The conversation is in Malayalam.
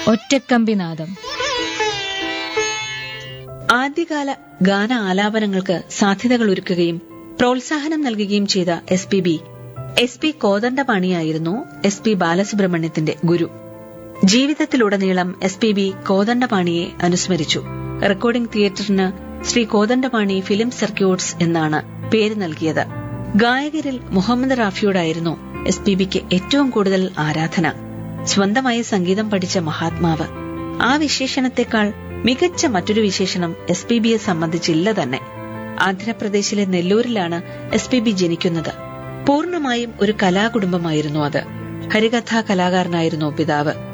ഒറ്റക്കമ്പിനാദം ആദ്യകാല ഗാന ആലാപനങ്ങൾക്ക് സാധ്യതകൾ ഒരുക്കുകയും പ്രോത്സാഹനം നൽകുകയും ചെയ്ത S P B S P കോദണ്ഡപാണിയായിരുന്നു എസ് പി ബാലസുബ്രഹ്മണ്യത്തിന്റെ ഗുരു ജീവിതത്തിലുടനീളം എസ് പി ബി കോദണ്ഡപാണിയെ അനുസ്മരിച്ചു റെക്കോർഡിംഗ് തിയേറ്ററിന് ശ്രീ കോദണ്ഡപാണി ഫിലിം സർക്യൂട്ട്സ് എന്നാണ് പേര് നൽകിയത് ഗായകരിൽ മുഹമ്മദ് റാഫിയോടായിരുന്നു എസ് പി ബിക്ക് ഏറ്റവും കൂടുതൽ ആരാധന സ്വന്തമായി സംഗീതം പഠിച്ച മഹാത്മാവ് ആ വിശേഷണത്തെക്കാൾ മികച്ച മറ്റൊരു വിശേഷണം എസ് പി ബിയെ സംബന്ധിച്ചില്ല തന്നെ ആന്ധ്രാപ്രദേശിലെ നെല്ലൂരിലാണ് എസ് പി ബി ജനിക്കുന്നത് പൂർണ്ണമായും ഒരു കലാകുടുംബമായിരുന്നു അത് ഹരികഥാ കലാകാരനായിരുന്നു പിതാവ്